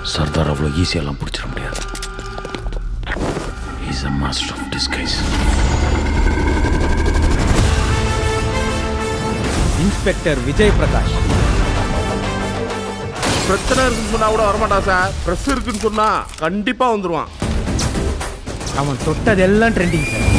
சர்தார் அவ்வளோ ஈஸியெல்லாம் பிடிச்சிட முடியாது is a master of disguise inspector Vijay Prakash பிரச்சனை இருக்குன்னு சொன்னா கூட வரமாட்டான் சார் ப்ரெஸ் இருக்குன்னு சொன்னா கண்டிப்பா வந்துருவான் அவன் தொட்டதெல்லாம் ட்ரெண்டிங் சார்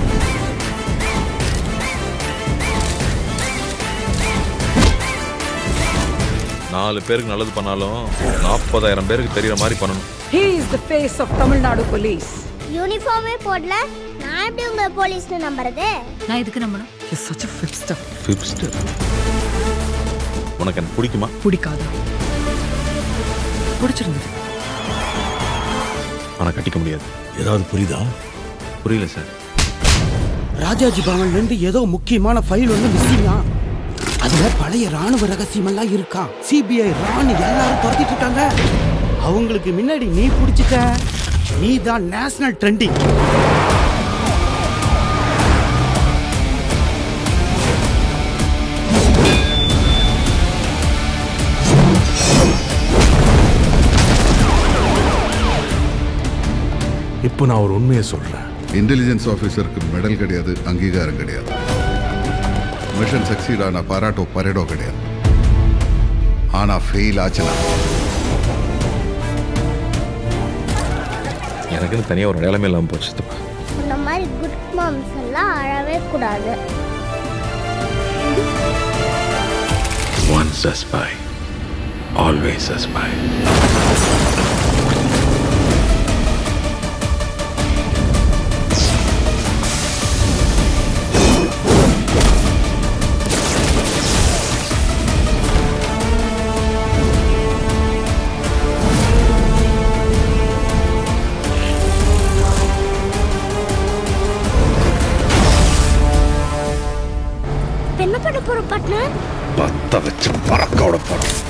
நாலு பேருக்கு நல்லது பண்ணாலும் நாற்பதாயிரம் பேருக்கு தெரியற மாதிரி பண்ணணும் He is the face of Tamil Nadu police. யூனிஃபார்மே போடல நான் எப்படி உங்களை போலீஸ்னு நம்புறது நான் எதுக்கு நம்பணும் He's such a fipster. ஃபிப்ஸ்ட் உனக்கு எனக்கு பிடிக்குமா பிடிக்காது பிடிச்சிருந்தது ஆனால் கட்டிக்க முடியாது ஏதாவது புரியுதா புரியல சார் ராஜாஜி பவன்ல இருந்து ஏதோ முக்கியமான ஃபைல் ஒன்று மிஸ்ஸிங்கா அதுல பழைய ராணுவ ரகசியம் எல்லாம் இருக்கான் சிபிஐ ராணி எல்லாரும் துரத்திட்டு இருக்காங்க அவங்களுக்கு முன்னாடி நீ பிடிச்சிட்ட நீ தான் நேஷனல் ட்ரெண்டிங் இப்போ நான் ஒரு உண்மையை சொல்றேன் இன்டெலிஜென்ஸ் ஆஃபீஸருக்கு மெடல் கிடையாது அங்கீகாரம் கிடையாது மிஷன் சக்சீட் ஆன பாராட்டோ பரேடோ கிடையாது ஆனா ஃபெயில் ஆச்சுன்னா எனக்குன்னு தனியாக ஒரு நிலைமை இல்லாமல் போச்சு சித்தப்பா இந்த மாதிரி குட் மாம்ஸ் எல்லாம் அழவே கூடாது once a spy always a spy இப்ப என்ன பண்ண போறோம் பார்ட்னர் பத்த வச்சு பறக்க விட போறோம்